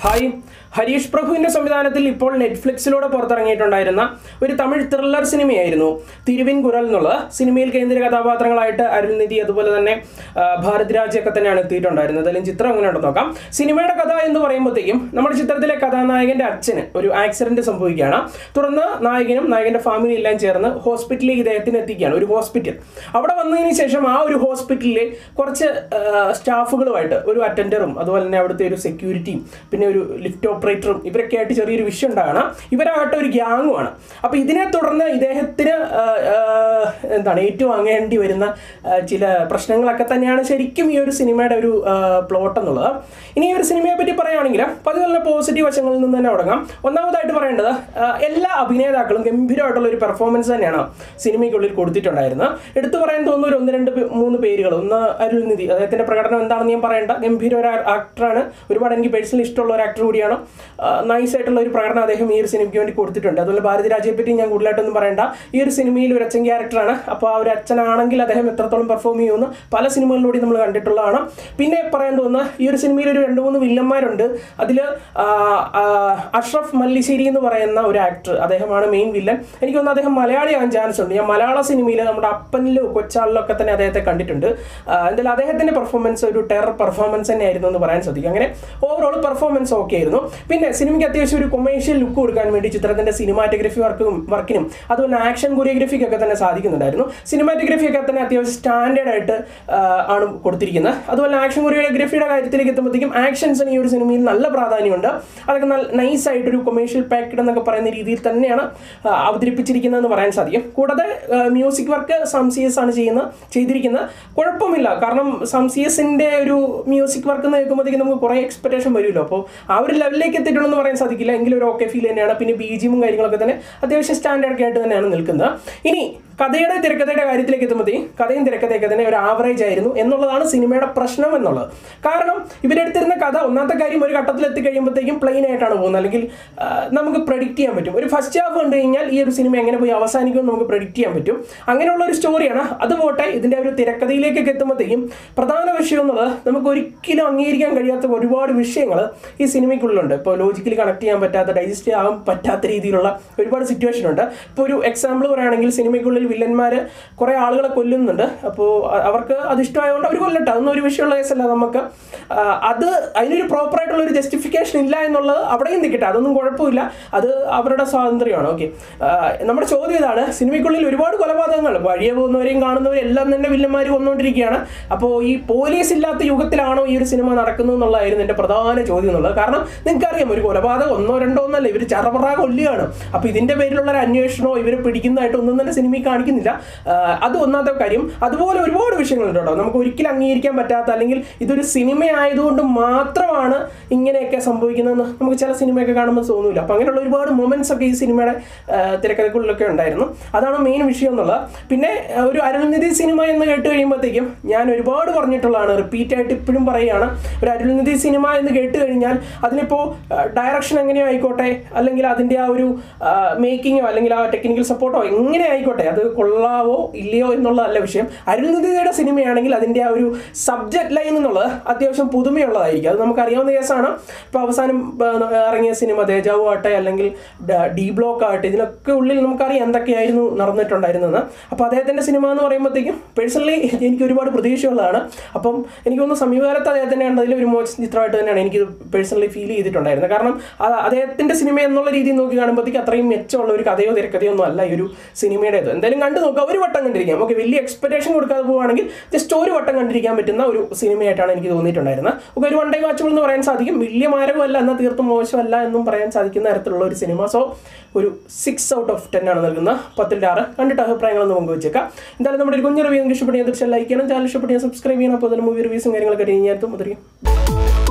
hi Harish പ്രഭുവിന്റെ സംവിധാനത്തിൽ ഇപ്പോൾ നെറ്റ്ഫ്ലിക്സിലൂടെ പുറത്തിറങ്ങിയിട്ടുണ്ടായിരുന്ന ഒരു തമിഴ് ത്രില്ലർ സിനിമയായിരുന്നു തിരുവിൻ കുരൽ എന്നുള്ളത് സിനിമയിൽ കേന്ദ്ര കഥാപാത്രങ്ങളായിട്ട് അരുൾനിധി അതുപോലെ തന്നെ ആ, ഭാരത് രാജ് ഒക്കെ തന്നെയാണ് എത്തിയിട്ടുണ്ടായിരുന്നത് അല്ലെങ്കിൽ ചിത്രം എങ്ങനെ ഉണ്ടെന്ന് നോക്കാം സിനിമയുടെ കഥ എന്ന് പറയുമ്പോഴത്തേക്കും നമ്മുടെ ചിത്രത്തിലെ കഥാനായകന്റെ അച്ഛന് ഒരു ആക്സിഡന്റ് സംഭവിക്കുകയാണ് തുടർന്ന് നായകനും നായകന്റെ ഫാമിലി എല്ലാം ചേർന്ന് ഹോസ്പിറ്റലിൽ ഇദ്ദേഹത്തിന് എത്തിക്കുകയാണ് ഒരു ഹോസ്പിറ്റൽ അവിടെ വന്നതിന് ശേഷം ആ ഒരു ഹോസ്പിറ്റലിലെ കുറച്ച് സ്റ്റാഫുകളുമായിട്ട് ഒരു അറ്റൻഡറും അതുപോലെ തന്നെ അവിടുത്തെ ഒരു സെക്യൂരിറ്റിയും പിന്നെ ഒരു ലിഫ്റ്റ് ഓപ്പറേറ്ററും ഇവരൊക്കെ ആയിട്ട് ചെറിയൊരു വിഷയം ഉണ്ടാകണം ഇവരാകട്ടെ ഒരു ഗ്യാങ്ങുമാണ് അപ്പോൾ ഇതിനെ തുടർന്ന് ഇദ്ദേഹത്തിന് ആ, ആ, എന്താണ് ഏറ്റുവാങ്ങേണ്ടി വരുന്ന ആ, ചില പ്രശ്നങ്ങളൊക്കെ തന്നെയാണ് ശരിക്കും ഈ ഒരു സിനിമയുടെ ഒരു പ്ലോട്ട് എന്നുള്ളത് ഇനി ഈ ഒരു സിനിമയെ പറ്റി പറയുകയാണെങ്കിൽ പതിനുള്ള പോസിറ്റീവ് വശങ്ങളിൽ നിന്ന് തന്നെ തുടങ്ങാം ഒന്നാമതായിട്ട് പറയേണ്ടത് ആ, എല്ലാ അഭിനേതാക്കളും ഗംഭീരമായിട്ടുള്ള ഒരു പെർഫോമൻസ് തന്നെയാണ് സിനിമയ്ക്കുള്ളിൽ കൊടുത്തിട്ടുണ്ടായിരുന്നത് എടുത്തു പറയാൻ തോന്നുന്ന ഒരു ഒന്ന് രണ്ട് പേ- മൂന്ന് പേരുകൾ ഒന്ന് അരുൾനിധി അദ്ദേഹത്തിന്റെ പ്രകടനം എന്താണെന്ന് ഞാൻ പറയേണ്ട ഗംഭീര ഒരു ആക്ടറാണ് ഒരുപാട് എനിക്ക് പേഴ്സണലി ഇഷ്ടമുള്ള ഒരു ആക്ടർ കൂടിയാണ് നൈസ് ആയിട്ടുള്ള ഒരു പ്രകടനം അദ്ദേഹം ഈ ഒരു സിനിമയ്ക്ക് വേണ്ടി കൊടുത്തിട്ടുണ്ട് അതുപോലെ ഭാരതി രാജയെ പറ്റി ഞാൻ കൂടുതലായിട്ടൊന്നും പറയേണ്ട ഈ ഒരു സിനിമയിൽ ഒരു അച്ഛൻ ക്യാരക്ടറാണ് അപ്പോൾ ആ ഒരു അച്ഛനാണെങ്കിൽ അദ്ദേഹം എത്രത്തോളം പെർഫോം ചെയ്യുമെന്ന് പല സിനിമകളിലൂടെ നമ്മൾ കണ്ടിട്ടുള്ളതാണ് പിന്നെ പറയാൻ തോന്നുന്ന ഈ ഒരു സിനിമയിൽ ഒരു രണ്ട് മൂന്ന് വില്ലന്മാരുണ്ട് അതിൽ അഷ്റഫ് മല്ലിശ്ശേരി എന്ന് പറയുന്ന ഒരു ആക്ടർ അദ്ദേഹമാണ് മെയിൻ വില്ലൻ എനിക്ക് തോന്നുന്നു അദ്ദേഹം മലയാളിയാകാൻ ചാൻസ് ഉണ്ട് ഞാൻ മലയാള സിനിമയിൽ നമ്മുടെ അപ്പനിലും കൊച്ചാളിലും ഒക്കെ തന്നെ അദ്ദേഹത്തെ കണ്ടിട്ടുണ്ട് ആ, എന്തായാലും അദ്ദേഹത്തിന്റെ പെർഫോമൻസ് ഒരു ടെറർ പെർഫോമൻസ് തന്നെയായിരുന്നു എന്ന് പറയാൻ സാധിക്കും അങ്ങനെ ഓവറോൾ പെർഫോമൻസ് ഓക്കെ ആയിരുന്നു പിന്നെ സിനിമയ്ക്ക് അത്യാവശ്യം ഒരു കൊമേഴ്ഷ്യൽ ലുക്ക് കൊടുക്കാൻ വേണ്ടി ചിത്രത്തിന്റെ സിനിമാറ്റോഗ്രഫി വർക്കും വർക്കിനും അതുപോലെ ആക്ഷൻ കൊറിയോഗ്രഫിക്കൊക്കെ തന്നെ സാധിക്കുന്നുണ്ടായിരുന്നു സിനിമാറ്റോഗ്രഫി ഒക്കെ തന്നെ അത്യാവശ്യം സ്റ്റാൻഡേർഡ് ആയിട്ട് ആ, ആണ് കൊടുത്തിരിക്കുന്നത് അതുപോലെ ആക്ഷൻ കൊറിയോഗ്രഫിയുടെ കാര്യത്തിലേക്ക് എത്തുമ്പോഴത്തേക്കും ആക്ഷൻസിന് ഈ ഒരു സിനിമയിൽ നല്ല പ്രാധാന്യമുണ്ട് അതൊക്കെ നല്ല നൈസ് ആയിട്ടൊരു കൊമേഴ്ഷ്യൽ പാക്ഡ് എന്നൊക്കെ പറയുന്ന രീതിയിൽ തന്നെയാണ് ആ, അവതരിപ്പിച്ചിരിക്കുന്നതെന്ന് പറയാൻ സാധിക്കും കൂടാതെ മ്യൂസിക് വർക്ക് സംസിയസ് ആണ് ചെയ്യുന്നത് ചെയ്തിരിക്കുന്നത് കുഴപ്പമില്ല കാരണം സംസിയസിന്റെ ഒരു മ്യൂസിക് വർക്ക് എന്ന് കേൾക്കുമ്പോഴത്തേക്കും നമുക്ക് കുറേ എക്സ്പെക്ടേഷൻ വരുമല്ലോ അപ്പോൾ ആ ഒരു ലെവലിലേക്ക് എത്തിയിട്ടുണ്ടെന്ന് പറയാൻ സാധിക്കില്ല എങ്കിലും ഒരു ഓക്കെ ഫീൽ തന്നെയാണ് പിന്നെ ബി ജിയും കാര്യങ്ങളൊക്കെ തന്നെ അത്യാവശ്യം സ്റ്റാൻഡേർഡ് ആയിട്ട് തന്നെയാണ് നിൽക്കുന്നത് ഇനി കഥയുടെ തിരക്കഥയുടെ കാര്യത്തിലേക്ക് എത്തുമ്പോഴത്തേക്കും കഥയും തിരക്കഥയൊക്കെ തന്നെ ഒരു ആവറേജ് ആയിരുന്നു എന്നുള്ളതാണ് സിനിമയുടെ പ്രശ്നം എന്നുള്ളത് കാരണം ഇവരെടുത്തിരുന്ന കഥ ഒന്നാമത്തെ കാര്യം ഒരു ഘട്ടത്തിൽ എത്തിക്കഴിയുമ്പോഴത്തേക്കും പ്ലെയിൻ ആയിട്ടാണ് പോകുന്നത് അല്ലെങ്കിൽ ആ, നമുക്ക് പ്രഡിക്റ്റ് ചെയ്യാൻ പറ്റും ഒരു ഫസ്റ്റ് ഹാഫ് കണ്ടു കഴിഞ്ഞാൽ ഈ ഒരു സിനിമ എങ്ങനെ പോയി അവസാനിക്കുമെന്ന് നമുക്ക് പ്രഡിക്റ്റ് ചെയ്യാൻ പറ്റും അങ്ങനെയുള്ള ഒരു സ്റ്റോറിയാണ് അത് പോട്ടെ ഇതിൻ്റെ ഒരു തിരക്കഥയിലേക്കൊക്കെ എത്തുമ്പോഴത്തേക്കും പ്രധാന വിഷയം എന്നുള്ളത് നമുക്ക് ഒരിക്കലും അംഗീകരിക്കാൻ കഴിയാത്ത ഒരുപാട് വിഷയങ്ങൾ ഈ സിനിമയ്ക്കുള്ളിലുണ്ട് ഇപ്പോൾ ലോജിക്കലി കണക്ട് ചെയ്യാൻ പറ്റാത്ത ഡൈജസ്റ്റ് ചെയ്യാൻ പറ്റാത്ത രീതിയിലുള്ള ഒരുപാട് സിറ്റുവേഷൻ ഉണ്ട് ഇപ്പോൾ ഒരു എക്സാമ്പിൾ പറയുകയാണെങ്കിൽ സിനിമയ്ക്കുള്ളിൽ വില്ലന്മാർ കുറേ ആളുകളെ കൊല്ലുന്നുണ്ട് അപ്പോൾ അ- അവർക്ക് അത് ഇഷ്ടമായതുകൊണ്ട് അവർ കൊല്ലട്ടെ അതൊന്നും ഒരു വിഷയമുള്ള കേസല്ല നമുക്ക് ആ, അത് അതിനൊരു പ്രോപ്പറായിട്ടുള്ള ഒരു ജസ്റ്റിഫിക്കേഷൻ ഇല്ല എന്നുള്ളത് അവിടെയും നിൽക്കട്ടെ അതൊന്നും കുഴപ്പമില്ല അത് അവരുടെ സ്വാതന്ത്ര്യമാണ് ഓക്കെ നമ്മുടെ ചോദ്യം ഇതാണ് സിനിമയ്ക്കുള്ളിൽ ഒരുപാട് കൊലപാതകങ്ങൾ വഴിയെ പോകുന്നവരെയും കാണുന്നവരെയും എല്ലാം തന്നെ വില്ലന്മാർ കൊന്നുകൊണ്ടിരിക്കുകയാണ് അപ്പോൾ ഈ പോലീസ് ഇല്ലാത്ത യുഗത്തിലാണോ ഈ ഒരു സിനിമ നടക്കുന്നത് എന്നുള്ളതായിരുന്നു എൻ്റെ പ്രധാന ചോദ്യം എന്നുള്ളത് കാരണം നിങ്ങൾക്കറിയാം ഒരു കൊലപാതകം ഒന്നോ രണ്ടോ ഒന്നല്ല ഇവർ ചറപറ കൊല്ലുകയാണ് അപ്പോൾ ഇതിൻ്റെ പേരിലുള്ള ഒരു അന്വേഷണമോ ഇവരെ പിടിക്കുന്നതായിട്ട് ഒന്നും തന്നെ സിനിമയിൽ കാണിക്കുന്നില്ല ആ, അത് ഒന്നാമത്തെ കാര്യം അതുപോലെ ഒരുപാട് വിഷയങ്ങളുണ്ട് കേട്ടോ നമുക്ക് ഒരിക്കലും അംഗീകരിക്കാൻ പറ്റാത്ത അല്ലെങ്കിൽ ഇതൊരു സിനിമ ആയതുകൊണ്ട് മാത്രമാണ് ഇങ്ങനെയൊക്കെ സംഭവിക്കുന്നതെന്ന് നമുക്ക് ചില സിനിമയൊക്കെ കാണുമ്പോൾ തോന്നില്ല അപ്പോൾ അങ്ങനെയുള്ള ഒരുപാട് മൊമെന്റ്സ് ഒക്കെ ഈ സിനിമയുടെ ആ, തിരക്കഥക്കുള്ളിലൊക്കെ ഉണ്ടായിരുന്നു അതാണ് മെയിൻ വിഷയം എന്നുള്ളത് പിന്നെ ആ, ഒരു അരുൾനിധി സിനിമ എന്ന് കേട്ട് കഴിയുമ്പോഴത്തേക്കും ഞാൻ ഒരുപാട് പറഞ്ഞിട്ടുള്ളതാണ് റിപ്പീറ്റ് ആയിട്ട് ഇപ്പോഴും പറയുകയാണ് ഒരു അരുൾനിധി സിനിമ എന്ന് കേട്ട് കഴിഞ്ഞാൽ അതിനിപ്പോൾ ഡയറക്ഷൻ എങ്ങനെയോ ആയിക്കോട്ടെ അല്ലെങ്കിൽ അതിൻ്റെ ആ ഒരു മേക്കിങ്ങോ അല്ലെങ്കിൽ ആ ടെക്നിക്കൽ സപ്പോർട്ടോ എങ്ങനെ ആയിക്കോട്ടെ അത് കൊള്ളാവോ ഇല്ലയോ എന്നുള്ളതല്ല വിഷയം അരുൾനിധിയുടെ സിനിമയാണെങ്കിൽ അതിൻ്റെ ആ ഒരു സബ്ജക്ട് ലൈൻ എന്നുള്ളത് അത്യാവശ്യം പുതുമയുള്ളതായിരിക്കും അത് നമുക്കറിയാവുന്ന കേസാണ് ഇപ്പോൾ അവസാനം ആ, ഇറങ്ങിയ സിനിമ തേജാവു ആട്ടെ അല്ലെങ്കിൽ ഡ- ഡി ബ്ലോക്ക് ആട്ടെ ഇതിനൊക്കെ ഉള്ളിൽ നമുക്കറിയാം എന്തൊക്കെയായിരുന്നു നടന്നിട്ടുണ്ടായിരുന്നത് അപ്പോൾ അദ്ദേഹത്തിൻ്റെ സിനിമ എന്ന് പറയുമ്പോഴത്തേക്കും പേഴ്സണലി എനിക്ക് ഒരുപാട് പ്രതീക്ഷയുള്ളതാണ് അപ്പം എനിക്ക് തോന്നുന്നു സമീപകാലത്ത് അദ്ദേഹത്തിൻ്റെ കണ്ടതിൽ ഒരു മോശം ചിത്രമായിട്ട് തന്നെയാണ് എനിക്ക് പേഴ്സണലി ഫീൽ ചെയ്തിട്ടുണ്ടായിരുന്നത് കാരണം അത് അദ്ദേഹത്തിൻ്റെ സിനിമ എന്നുള്ള രീതിയിൽ നോക്കി കാണുമ്പോഴത്തേക്ക് അത്രയും മെച്ചമുള്ള ഒരു കഥയോ തിരക്കഥയോ ഒന്നും അല്ല ഈ ഒരു സിനിമയുടേത് എന്തായാലും കണ്ടു നോക്കുക ഒരു വട്ടം കണ്ടിരിക്കാം ഓക്കെ വലിയ എക്സ്പെക്ടേഷൻ കൊടുക്കാതെ പോവുകയാണെങ്കിൽ ജസ്റ്റ് ഒരു വട്ടം കണ്ടിരിക്കാൻ പറ്റുന്ന ഒരു സിനിമയായിട്ടാണ് എനിക്ക് തോന്നിയിട്ടുണ്ടായിരുന്നത് ഒക്കെ ഒരു വൺ ഡേ വാച്ചബിൾ എന്ന് പറയാൻ സാധിക്കും വലിയ മാരകമല്ല എന്നാൽ തീർത്തും മോശമല്ല എന്നും പറയാൻ സാധിക്കുന്ന തരത്തിലുള്ള ഒരു സിനിമ സോ ഒരു സിക്സ് ഔട്ട് ഓഫ് ടെൻ ആണ് നൽകുന്നത് പത്തിൽ ആറ് കണ്ടിട്ട് അഭിപ്രായങ്ങളൊന്നും പങ്കുവച്ചേക്കാം എന്തായാലും നമ്മുടെ ഒരു കുഞ്ഞു റിവ്യൂ നിങ്ങൾക്ക് ഇഷ്ടപ്പെടുന്ന തീർച്ചയായും ലൈക്ക് ചെയ്യണം ചാനൽ ഇഷ്ടപ്പെടുന്ന സബ്സ്ക്രൈബ് ചെയ്യണം അപ്പോൾ അതിന് മൂവി റിവ്യൂസും കാര്യങ്ങളൊക്കെ ഞാൻ അതും